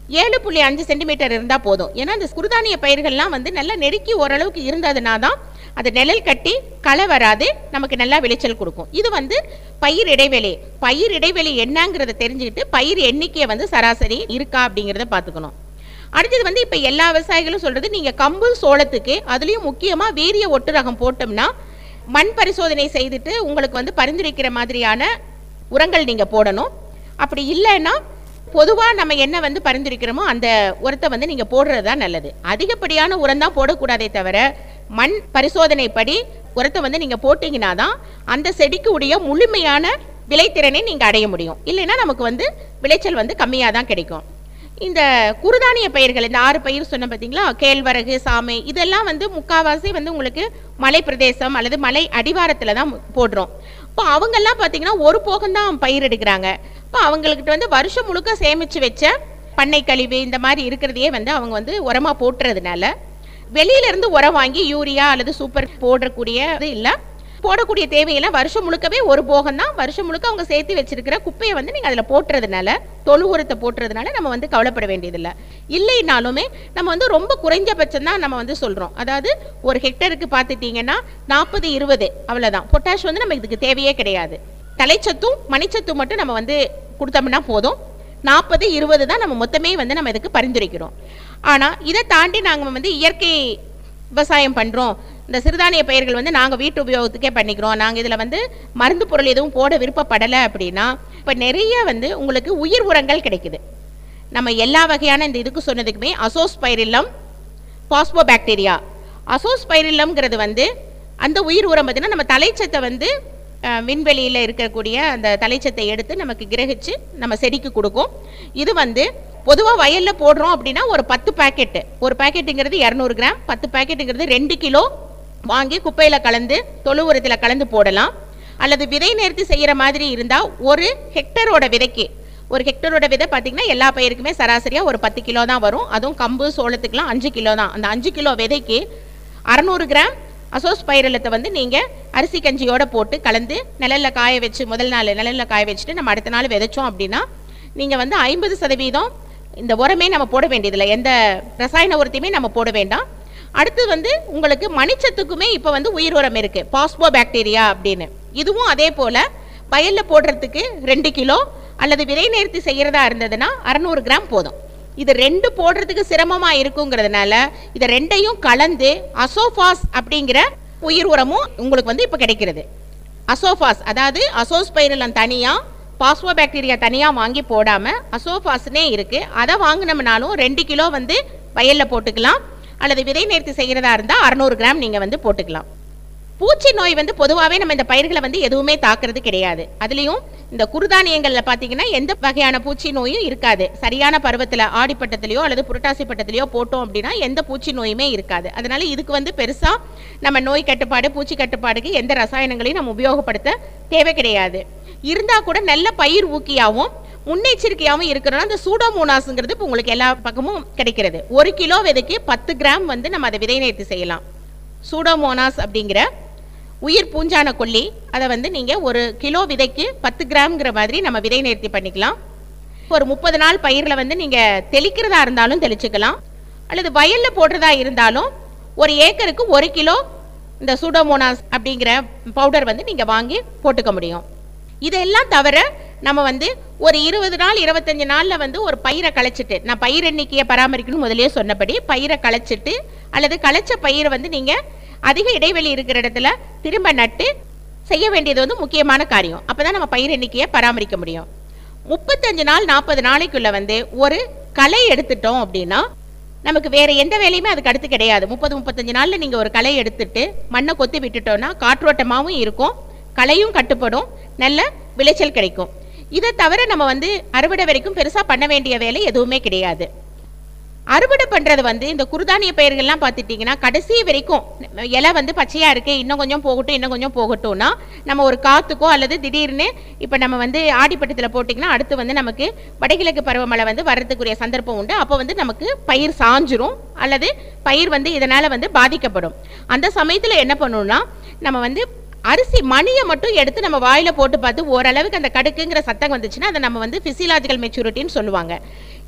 ஏழு புள்ளி அஞ்சு சென்டிமீட்டர் இருந்தால் போதும் ஏன்னா இந்த குருதானிய பயிர்கள்லாம் வந்து நல்லா நெருக்கி ஓரளவுக்கு இருந்ததுனா தான் அது நிழல் கட்டி களை வராது நமக்கு நல்லா விளைச்சல் கொடுக்கும் இது வந்து பயிர் இடைவெளி பயிர் இடைவெளி என்னங்கிறத தெரிஞ்சுக்கிட்டு பயிர் எண்ணிக்கையை வந்து சராசரி இருக்கா அப்படிங்கிறத பார்த்துக்கணும் அடுத்தது வந்து இப்போ எல்லா விவசாயிகளும் சொல்றது நீங்க கம்பு சோளத்துக்கு அதுலயும் முக்கியமா வீரிய ஒட்டு ரகம் போட்டோம்னா மண் பரிசோதனை செய்துட்டு உங்களுக்கு வந்து பரிந்துரைக்கிற மாதிரியான உரங்கள் நீங்க போடணும் அப்படி இல்லைன்னா பொதுவா நம்ம என்ன வந்து பரிந்துரைக்கிறோமோ அந்த உரத்தை வந்து நீங்க போடுறது தான் நல்லது அதிகப்படியான உரம் தான் போடக்கூடாதே தவிர மண் பரிசோதனைப்படி உரத்தை வந்து நீங்க போட்டீங்கன்னா தான் அந்த செடிக்கு உடைய முழுமையான விளைத்திறனை நீங்க அடைய முடியும் இல்லைன்னா நமக்கு வந்து விளைச்சல் வந்து கம்மியாக தான் கிடைக்கும் இந்த குறுதானிய பயிர்கள் இந்த ஆறு பயிர் சொன்ன பார்த்தீங்களா கேழ்வரகு சாமை இதெல்லாம் வந்து முக்காவாசி வந்து உங்களுக்கு மலை பிரதேசம் அல்லது மலை அடிவாரத்தில் தான் போடுறோம் இப்போ அவங்கெல்லாம் பார்த்தீங்கன்னா ஒரு போகம் தான் பயிர் எடுக்கிறாங்க இப்போ அவங்கக்கிட்ட வந்து வருஷம் முழுக்க சேமித்து வச்ச பண்ணை கழிவு இந்த மாதிரி இருக்கிறதையே வந்து அவங்க வந்து உரமாக போட்டுறதுனால வெளியில இருந்து உரம் வாங்கி யூரியா அல்லது சூப்பர் போடக்கூடிய இது இல்லை போடக்கூடிய தேவையில்லை வருஷம் முழுக்கவே ஒரு போகம் தான் வருஷம் முழுக்க அவங்க சேர்த்து வச்சிருக்கிற குப்பையை வந்து நீங்கள் அதில் போட்டுறதுனால தொழு உரத்தை போட்டுறதுனால நம்ம வந்து கவலைப்பட வேண்டியதில்லை இல்லைனாலுமே நம்ம வந்து ரொம்ப குறைஞ்சபட்சம் தான் நம்ம வந்து சொல்கிறோம் அதாவது ஒரு ஹெக்டருக்கு பார்த்துட்டீங்கன்னா நாற்பது இருபது அவ்வளோதான் பொட்டாஷ் வந்து நம்ம இதுக்கு தேவையே கிடையாது தலைச்சத்தும் மணிச்சத்தும் மட்டும் நம்ம வந்து கொடுத்தோம்னா போதும் நாற்பது இருபது தான் நம்ம மொத்தமே வந்து நம்ம இதுக்கு பரிந்துரைக்கிறோம் ஆனால் இதை தாண்டி நாங்கள் வந்து இயற்கை விவசாயம் பண்ணுறோம் இந்த சிறுதானிய பயிர்கள் வந்து நாங்கள் வீட்டு உபயோகத்துக்கே பண்ணிக்கிறோம் நாங்கள் இதில் வந்து மருந்து பொருள் எதுவும் போட விருப்பப்படலை அப்படின்னா இப்போ நிறைய வந்து உங்களுக்கு உயிர் உரங்கள் கிடைக்குது நம்ம எல்லா வகையான இந்த இதுக்கு சொன்னதுக்குமே அசோஸ்பைரில்லம் பாஸ்போபாக்டீரியா அசோஸ்பைரில்லம்ங்கிறது வந்து அந்த உயிர் உரம் பார்த்தீங்கன்னா நம்ம தலைச்சத்தை வந்து அஹ், விண்வெளியில இருக்கக்கூடிய அந்த தலைச்சத்தை எடுத்து நமக்கு கிரகிச்சு நம்ம செடிக்கு கொடுக்கும் இது வந்து பொதுவாக வயல்ல போடுறோம் அப்படின்னா ஒரு பத்து பாக்கெட்டு ஒரு பாக்கெட்டுங்கிறது இரநூறு கிராம் பத்து பாக்கெட்டுங்கிறது ரெண்டு கிலோ வாங்கி குப்பையில கலந்து தொழு உரத்தில் கலந்து போடலாம் அல்லது விதை நேர்த்தி செய்யற மாதிரி இருந்தா ஒரு ஹெக்டரோட விதைக்கு ஒரு ஹெக்டரோட விதை பார்த்தீங்கன்னா எல்லா பயிருக்குமே சராசரியாக ஒரு பத்து கிலோ தான் வரும் அதுவும் கம்பு சோளத்துக்குலாம் அஞ்சு கிலோ தான் அந்த அஞ்சு கிலோ விதைக்கு அறநூறு கிராம் அசோஸ்பைரலத்தை வந்து நீங்கள் அரிசி கஞ்சியோட போட்டு கலந்து நிழல்ல காய வச்சு முதல் நாள் நிழல்ல காய வச்சுட்டு நம்ம அடுத்த நாள் விதைச்சோம் அப்படின்னா நீங்கள் வந்து ஐம்பது சதவீதம் இந்த உரமே நம்ம போட வேண்டியதில்லை எந்த ரசாயன உரத்தையுமே நம்ம போட வேண்டாம் அடுத்து வந்து உங்களுக்கு மணிச்சத்துக்குமே இப்போ வந்து உயிர் உரம் இருக்கு பாஸ்போ பாக்டீரியா அப்படின்னு இதுவும் அதே போல வயல்ல போடுறதுக்கு ரெண்டு கிலோ அல்லது விதை நேர்த்தி செய்யறதா இருந்ததுன்னா அறநூறு கிராம் போதும் இது ரெண்டு போடுறதுக்கு சிரமமா இருக்குங்கிறதுனால இதை ரெண்டையும் கலந்து அசோஃபாஸ் அப்படிங்கிற உயிர் உரமும் உங்களுக்கு வந்து இப்போ கிடைக்கிறது அசோஃபாஸ் அதாவது அசோஸ்பைரலம் தனியா பாஸ்போபாக்டீரியா தனியா வாங்கி போடாம அசோஃபாஸ்னே இருக்கு அதை வாங்கினோம்னாலும் ரெண்டு கிலோ வந்து வயல்ல போட்டுக்கலாம் அல்லது விதை நேர்த்தி செய்யறதா இருந்தா அறநூறு கிராம் நீங்க வந்து போட்டுக்கலாம் பூச்சி நோய் வந்து பொதுவாகவே நம்ம இந்த பயிர்களை வந்து எதுவுமே தாக்குறது கிடையாது அதுலேயும் இந்த குருதானியங்கள்ல பார்த்தீங்கன்னா எந்த வகையான பூச்சி நோயும் இருக்காது சரியான பருவத்தில் ஆடிப்பட்டத்திலையோ அல்லது புரட்டாசி பட்டத்திலையோ போட்டோம் அப்படின்னா எந்த பூச்சி நோயுமே இருக்காது அதனால இதுக்கு வந்து பெருசா நம்ம நோய் கட்டுப்பாடு பூச்சி கட்டுப்பாடுக்கு எந்த ரசாயனங்களையும் நம்ம உபயோகப்படுத்த தேவை கிடையாது இருந்தா கூட நல்ல பயிர் ஊக்கியாவும் முன்னெச்சரிக்கையாகவும் இருக்கணும்னா அந்த சூடோமோனாஸுங்கிறது இப்போ உங்களுக்கு எல்லா பக்கமும் கிடைக்கிறது ஒரு கிலோ விதைக்கு பத்து கிராம் வந்து நம்ம அதை விதை நேர்த்தி செய்யலாம் சூடோமோனாஸ் அப்படிங்கிற உயிர் பூஞ்சான கொல்லி அதை வந்து நீங்கள் ஒரு கிலோ விதைக்கு பத்து கிராம்ங்கிற மாதிரி நம்ம விதை நேர்த்தி பண்ணிக்கலாம் ஒரு முப்பது நாள் பயிரில் வந்து நீங்கள் தெளிக்கிறதா இருந்தாலும் தெளிச்சுக்கலாம் அல்லது வயலில் போடுறதா இருந்தாலும் ஒரு ஏக்கருக்கு ஒரு கிலோ இந்த சூடோமோனாஸ் அப்படிங்கிற பவுடர் வந்து நீங்கள் வாங்கி போட்டுக்க முடியும் இதெல்லாம் தவிர நம்ம வந்து ஒரு இருபது நாள் இருபத்தஞ்சு நாளில் வந்து ஒரு பயிரை களைச்சிட்டு நான் பயிர் எண்ணிக்கையை பராமரிக்கணும் முதல்லயே சொன்னபடி பயிரை களைச்சிட்டு அல்லது களைச்ச பயிரை வந்து நீங்கள் அதிக இடைவெளி இருக்கிற இடத்துல திரும்ப நட்டு செய்ய வேண்டியது வந்து முக்கியமான காரியம் அப்போ தான் நம்ம பயிர் எண்ணிக்கையை பராமரிக்க முடியும் முப்பத்தஞ்சு நாள் நாற்பது நாளைக்குள்ள வந்து ஒரு களை எடுத்துட்டோம் அப்படின்னா நமக்கு வேற எந்த வேலையுமே அதுக்கு அடுத்து கிடையாது முப்பது முப்பத்தஞ்சு நாள்ல நீங்க ஒரு களை எடுத்துட்டு மண்ணை கொத்தி விட்டுட்டோம்னா காற்றோட்டமாவும் இருக்கும் களையும் கட்டுப்படும் நல்ல விளைச்சல் கிடைக்கும் இதை தவிர நம்ம வந்து அறுவடை வரைக்கும் பெருசா பண்ண வேண்டிய வேலை எதுவுமே கிடையாது அறுவடை பண்றது வந்து இந்த குருதானிய பயிர்கள்லாம் பார்த்துட்டீங்கன்னா கடைசி வரைக்கும் இலை வந்து பச்சையா இருக்கு இன்னும் கொஞ்சம் போகட்டும் இன்னும் கொஞ்சம் போகட்டும்னா நம்ம ஒரு காத்துக்கோ அல்லது திடீர்னு இப்போ நம்ம வந்து ஆடிப்பட்டத்தில் போட்டிங்கன்னா அடுத்து வந்து நமக்கு வடகிழக்கு பருவமழை வந்து வர்றதுக்குரிய சந்தர்ப்பம் உண்டு அப்போ வந்து நமக்கு பயிர் சாஞ்சிரும் அல்லது பயிர் வந்து இதனால வந்து பாதிக்கப்படும் அந்த சமயத்தில் என்ன பண்ணணும்னா நம்ம வந்து அரிசி மணியை மட்டும் எடுத்து நம்ம வாயில போட்டு பார்த்து ஓரளவுக்கு அந்த கடுக்குங்கிற சத்தம் வந்துச்சுன்னா அதை நம்ம வந்து பிசியலாஜிக்கல் மெச்சூரிட்டின்னு சொல்லுவாங்க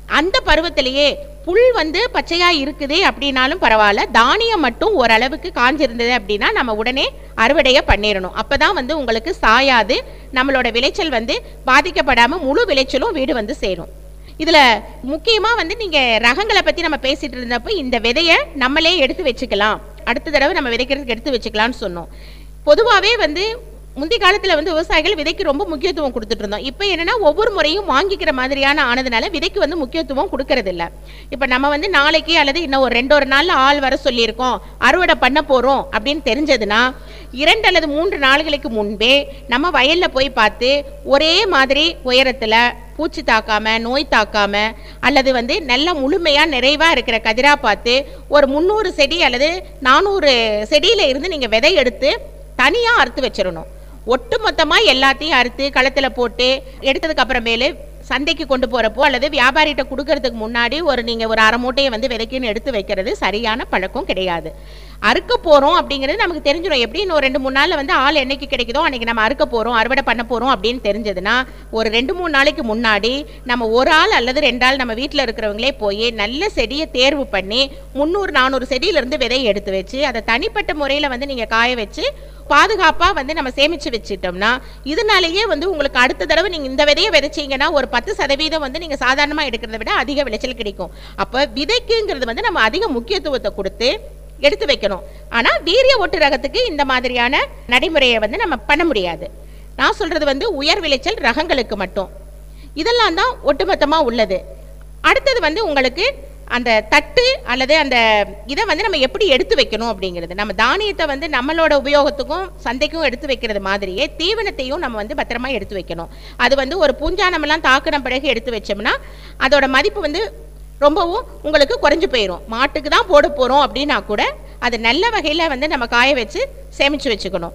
அந்த பருவத்திலேயே புல் வந்து பச்சையா இருக்குது அப்படின்னாலும் பரவாயில்ல தானியம் மட்டும் ஓரளவுக்கு காஞ்சிருந்தது அப்படின்னா நம்ம உடனே அறுவடையை பண்ணிடணும் அப்பதான் வந்து உங்களுக்கு சாயாது நம்மளோட விளைச்சல் வந்து பாதிக்கப்படாம முழு விளைச்சலும் வீடு வந்து சேரும் இதுல முக்கியமா வந்து நீங்க ரகங்களை பத்தி நம்ம பேசிட்டு இருந்தப்போ இந்த விதைய நம்மளே எடுத்து வச்சுக்கலாம் அடுத்த தடவை நம்ம விதைக்கிறதுக்கு எடுத்து வச்சுக்கலாம்னு சொன்னோம் பொதுவாவே வந்து முந்தி காலத்துல வந்து விவசாயிகள் விதைக்கு ரொம்ப முக்கியத்துவம் கொடுத்துட்டு இருந்தோம் இப்போ என்னன்னா ஒவ்வொரு முறையும் வாங்கிக்கிற மாதிரியான ஆனதுனால விதைக்கு வந்து முக்கியத்துவம் கொடுக்கறது இல்ல இப்போ நம்ம வந்து நாளைக்கு அல்லது இன்னும் ஒரு ரெண்டு ஒரு நாள்ல ஆள் வர சொல்லியிருக்கோம் அறுவடை பண்ண போறோம் அப்படின்னு தெரிஞ்சதுன்னா இரண்டு அல்லது மூன்று நாள்களுக்கு முன்பே நம்ம வயல்ல போய் பார்த்து ஒரே மாதிரி உயரத்துல பூச்சி தாக்காம நோய் தாக்காம அல்லது வந்து நல்ல முழுமையா நிறைவா இருக்கிற கதிரா பார்த்து ஒரு முந்நூறு செடி அல்லது நானூறு செடியில இருந்து நீங்க விதை எடுத்து தனியா அறுத்து வச்சிடணும் ஒட்டு மொத்தமா எல்லாத்தையும் அறுத்து களத்துல போட்டு எடுத்ததுக்கு அப்புறமேலு சந்தைக்கு கொண்டு போறப்போ அல்லது வியாபாரிகிட்ட கொடுக்கறதுக்கு முன்னாடி ஒரு நீங்க ஒரு அரை மூட்டையை வந்து விதைக்குன்னு எடுத்து வைக்கிறது சரியான பழக்கம் கிடையாது அறுக்க போறோம் அப்படிங்கிறது நமக்கு தெரிஞ்சிடும் எப்படி இன்னும் ரெண்டு மூணு நாள்ல வந்து ஆள் என்னைக்கு கிடைக்குதோ அன்னைக்கு நம்ம அறுக்க போறோம் அறுவடை பண்ண போறோம் அப்படின்னு தெரிஞ்சதுன்னா ஒரு ரெண்டு மூணு நாளைக்கு முன்னாடி நம்ம ஒரு ஆள் அல்லது ரெண்டு ஆள் நம்ம வீட்டில் இருக்கிறவங்களே போய் நல்ல செடியை தேர்வு பண்ணி முந்நூறு நானூறு செடியில இருந்து விதையை எடுத்து வச்சு அதை தனிப்பட்ட முறையில் வந்து நீங்க காய வச்சு பாதுகாப்பாக வந்து நம்ம சேமிச்சு வச்சுட்டோம்னா இதனாலேயே வந்து உங்களுக்கு அடுத்த தடவை நீங்கள் இந்த விதையை விதைச்சீங்கன்னா ஒரு பத்து சதவீதம் வந்து நீங்கள் சாதாரணமாக எடுக்கிறத விட அதிக விளைச்சல் கிடைக்கும் அப்போ விதைக்குங்கிறது வந்து நம்ம அதிக முக்கியத்துவத்தை கொடுத்து எடுத்து வைக்கணும் ஆனால் வீரிய ஒட்டு ரகத்துக்கு இந்த மாதிரியான நடைமுறையை வந்து நம்ம பண்ண முடியாது நான் சொல்றது வந்து உயர் விளைச்சல் ரகங்களுக்கு மட்டும் இதெல்லாம் தான் ஒட்டுமொத்தமாக உள்ளது அடுத்தது வந்து உங்களுக்கு அந்த தட்டு அல்லது அந்த இதை வந்து நம்ம எப்படி எடுத்து வைக்கணும் அப்படிங்கிறது நம்ம தானியத்தை வந்து நம்மளோட உபயோகத்துக்கும் சந்தைக்கும் எடுத்து வைக்கிறது மாதிரியே தீவனத்தையும் நம்ம வந்து பத்திரமா எடுத்து வைக்கணும் அது வந்து ஒரு பூஞ்சானமெல்லாம் தாக்குன பிறகு எடுத்து வச்சோம்னா அதோட மதிப்பு வந்து ரொம்பவும் உங்களுக்கு குறைஞ்சு போயிடும் மாட்டுக்கு தான் போட போகிறோம் அப்படின்னா கூட அது நல்ல வகையில் வந்து நம்ம காய வச்சு சேமித்து வச்சுக்கணும்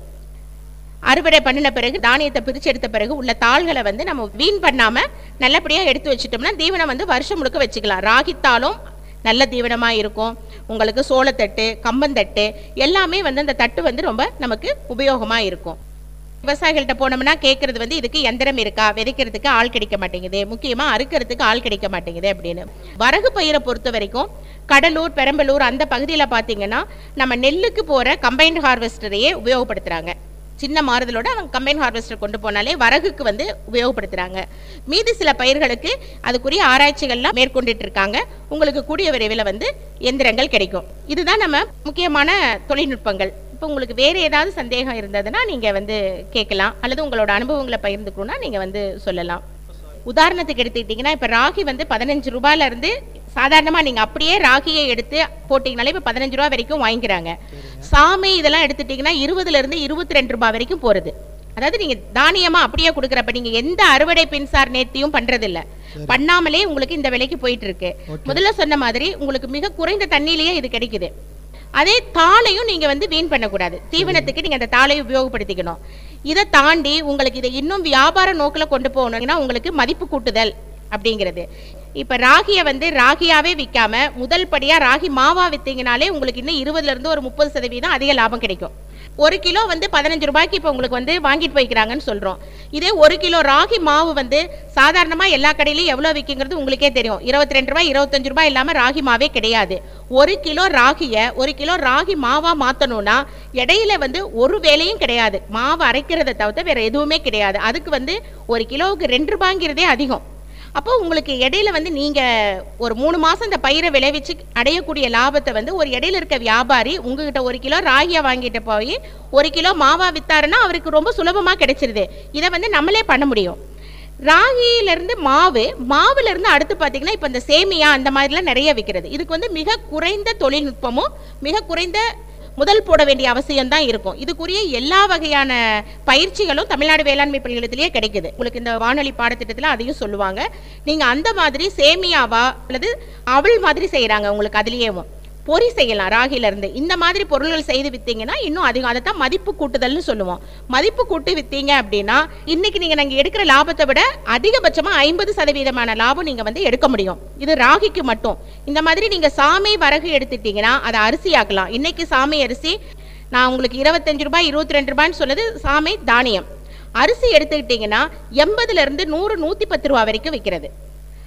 அறுவடை பண்ணின பிறகு தானியத்தை பிரிச்சு எடுத்த பிறகு உள்ள தாள்களை வந்து நம்ம வீண் பண்ணாம நல்லபடியா எடுத்து வச்சிட்டோம்னா தீவனம் வந்து வருஷம் முழுக்க வச்சுக்கலாம் ராகித்தாலும் நல்ல தீவனமா இருக்கும் உங்களுக்கு சோளத்தட்டு கம்பந்தட்டு எல்லாமே வந்து அந்த தட்டு வந்து ரொம்ப நமக்கு உபயோகமா இருக்கும் விவசாயிகள்கிட்ட போனோம்னா கேட்கறது வந்து இதுக்கு எந்திரம் இருக்கா விதைக்கிறதுக்கு ஆள் கிடைக்க மாட்டேங்குது முக்கியமா அறுக்கிறதுக்கு ஆள் கிடைக்க மாட்டேங்குது அப்படின்னு வரகு பயிரை பொறுத்த வரைக்கும் கடலூர் பெரம்பலூர் அந்த பகுதியில் பார்த்தீங்கன்னா நம்ம நெல்லுக்கு போற கம்பைன்ட் ஹார்வெஸ்டரையே உபயோகப்படுத்துறாங்க சின்ன மாறுதலோட அவங்க கம்பைன் ஹார்வெஸ்டர் கொண்டு போனாலே வரகுக்கு வந்து உபயோகப்படுத்துறாங்க மீதி சில பயிர்களுக்கு அதுக்குரிய ஆராய்ச்சிகள்லாம் மேற்கொண்டுட்டு இருக்காங்க உங்களுக்கு கூடிய விரைவில் வந்து எந்திரங்கள் கிடைக்கும் இதுதான் நம்ம முக்கியமான தொழில்நுட்பங்கள் இப்போ உங்களுக்கு வேற ஏதாவது சந்தேகம் இருந்ததுன்னா நீங்க வந்து கேட்கலாம் அல்லது உங்களோட அனுபவங்களை பகிர்ந்துக்கணும்னா நீங்க வந்து சொல்லலாம் உதாரணத்துக்கு எடுத்துக்கிட்டிங்கன்னா இப்போ ராகி வந்து பதினஞ்சு ரூபாயில இருந்து சாதாரணமா நீங்க அப்படியே ராகியை எடுத்து போட்டீங்கனாலே இப்போ பதினஞ்சு ரூபா வரைக்கும் வாங்கிக்கிறாங்க சாமை இதெல்லாம் எடுத்துட்டீங்கன்னா இருபதுல இருந்து இருபத்தி ரெண்டு ரூபாய் வரைக்கும் போறது அதாவது நீங்க தானியமா அப்படியே கொடுக்குறப்ப நீங்க எந்த அறுவடை பின்சார் நேர்த்தியும் பண்றது இல்ல பண்ணாமலே உங்களுக்கு இந்த விலைக்கு போயிட்டு இருக்கு முதல்ல சொன்ன மாதிரி உங்களுக்கு மிக குறைந்த தண்ணியிலேயே இது கிடைக்குது அதே தாளையும் நீங்க வந்து வீண் பண்ணக்கூடாது தீவனத்துக்கு நீங்க அந்த தாளை உபயோகப்படுத்திக்கணும் இதை தாண்டி உங்களுக்கு இதை இன்னும் வியாபார நோக்கில் கொண்டு போகணும்னா உங்களுக்கு மதிப்பு கூட்டுதல் அப்படிங்கிறது இப்ப ராகியை வந்து ராகியாவே விற்காம முதல் படியா ராகி மாவா வித்தீங்கனாலே உங்களுக்கு இன்னும் இருபதுல இருந்து ஒரு முப்பது சதவீதம் அதிக லாபம் கிடைக்கும் ஒரு கிலோ வந்து பதினஞ்சு ரூபாய்க்கு இப்போ உங்களுக்கு வந்து வாங்கிட்டு போய்க்கிறாங்கன்னு சொல்றோம் இதே ஒரு கிலோ ராகி மாவு வந்து சாதாரணமா எல்லா கடையிலயும் எவ்வளவு விற்குங்கிறது உங்களுக்கே தெரியும் இருபத்தி ரெண்டு ரூபாய் இருபத்தஞ்சு ரூபாய் இல்லாம ராகி மாவே கிடையாது ஒரு கிலோ ராகிய ஒரு கிலோ ராகி மாவா மாத்தணும்னா இடையில வந்து ஒரு வேலையும் கிடையாது மாவு அரைக்கிறத தவிர்த்து வேற எதுவுமே கிடையாது அதுக்கு வந்து ஒரு கிலோவுக்கு ரெண்டு ரூபாங்கிறதே அதிகம் அப்போ உங்களுக்கு இடையில வந்து நீங்க ஒரு மூணு மாசம் இந்த பயிரை விளைவிச்சு அடையக்கூடிய லாபத்தை வந்து ஒரு இடையில இருக்க வியாபாரி உங்ககிட்ட ஒரு கிலோ ராகியா வாங்கிட்டு போய் ஒரு கிலோ மாவா வித்தாருன்னா அவருக்கு ரொம்ப சுலபமா கிடைச்சிருது இதை வந்து நம்மளே பண்ண முடியும் ராகியில இருந்து மாவு மாவுல இருந்து அடுத்து பாத்தீங்கன்னா இப்ப இந்த சேமியா அந்த மாதிரிலாம் நிறைய விற்கிறது இதுக்கு வந்து மிக குறைந்த தொழில்நுட்பமும் மிக குறைந்த முதல் போட வேண்டிய அவசியம் தான் இருக்கும் இதுக்குரிய எல்லா வகையான பயிற்சிகளும் தமிழ்நாடு வேளாண்மை பல்கலைக்கழகத்திலேயே கிடைக்குது உங்களுக்கு இந்த வானொலி பாடத்திட்டத்தில் அதையும் சொல்லுவாங்க நீங்க அந்த மாதிரி சேமியாவா அல்லது அவள் மாதிரி செய்யறாங்க உங்களுக்கு அதுலயேவும் பொறி செய்யலாம் ராகில இருந்து இந்த மாதிரி பொருள்கள் செய்து வித்தீங்கன்னா இன்னும் அதிகம் அதை தான் மதிப்பு கூட்டுதல்னு சொல்லுவோம் மதிப்பு கூட்டி வித்தீங்க அப்படின்னா இன்னைக்கு நீங்க நாங்க எடுக்கிற லாபத்தை விட அதிகபட்சமா ஐம்பது சதவீதமான லாபம் நீங்க வந்து எடுக்க முடியும் இது ராகிக்கு மட்டும் இந்த மாதிரி நீங்க சாமை வரகு எடுத்துட்டீங்கன்னா அதை அரிசியாக்கலாம் இன்னைக்கு சாமை அரிசி நான் உங்களுக்கு இருபத்தஞ்சு ரூபாய் இருபத்தி ரெண்டு ரூபாய்ன்னு சொன்னது சாமை தானியம் அரிசி எடுத்துக்கிட்டீங்கன்னா எண்பதுல இருந்து நூறு நூத்தி பத்து ரூபா வரைக்கும் விற்கிறது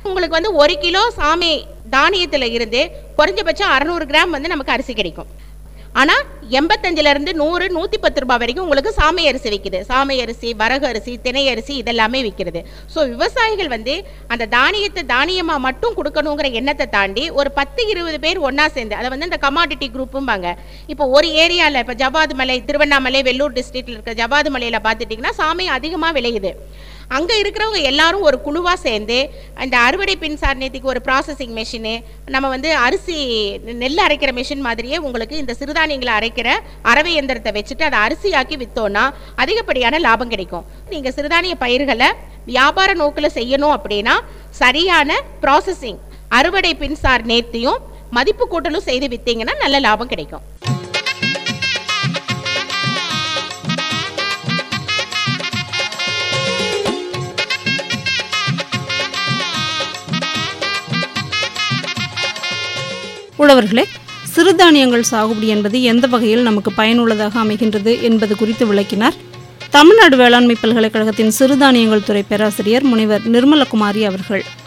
உங்களுக்கு வந்து ஒரு கிலோ சாமை தானியத்துல இருந்து குறைஞ்சபட்சம் அறுநூறு கிராம் வந்து நமக்கு அரிசி கிடைக்கும் ஆனா எண்பத்தஞ்சுல இருந்து நூறு நூத்தி பத்து ரூபாய் வரைக்கும் உங்களுக்கு சாமை அரிசி விற்குது சாமை அரிசி வரகு அரிசி திணை அரிசி இதெல்லாமே விற்கிறது ஸோ விவசாயிகள் வந்து அந்த தானியத்தை தானியமா மட்டும் கொடுக்கணுங்கிற எண்ணத்தை தாண்டி ஒரு பத்து இருபது பேர் ஒண்ணா சேர்ந்து அதை வந்து இந்த கமாடிட்டி குரூப்பும்பாங்க இப்போ ஒரு ஏரியால இப்போ ஜவாது மலை திருவண்ணாமலை வெள்ளூர் டிஸ்ட்ரிக்ட்ல இருக்கிற ஜவாது மலையில பார்த்துட்டிங்கன்னா சாமை அதிகமா விளையுது அங்க இருக்கிறவங்க எல்லாரும் ஒரு குழுவா சேர்ந்து அந்த அறுவடை பின் சாதனத்துக்கு ஒரு ப்ராசஸிங் மெஷினு நம்ம வந்து அரிசி நெல் அரைக்கிற மிஷின் மாதிரியே உங்களுக்கு இந்த சிறுதானியங்களை அரைக்கிற அரவை எந்திரத்தை வச்சுட்டு அதை அரிசியாக்கி வித்தோம்னா அதிகப்படியான லாபம் கிடைக்கும் நீங்க சிறுதானிய பயிர்களை வியாபார நோக்கில் செய்யணும் அப்படின்னா சரியான ப்ராசஸிங் அறுவடை பின்சார் நேர்த்தியும் மதிப்பு கூட்டலும் செய்து வித்தீங்கன்னா நல்ல லாபம் கிடைக்கும் உழவர்களே சிறுதானியங்கள் சாகுபடி என்பது எந்த வகையில் நமக்கு பயனுள்ளதாக அமைகின்றது என்பது குறித்து விளக்கினார் தமிழ்நாடு வேளாண்மை பல்கலைக்கழகத்தின் சிறுதானியங்கள் துறை பேராசிரியர் முனைவர் நிர்மலகுமாரி அவர்கள்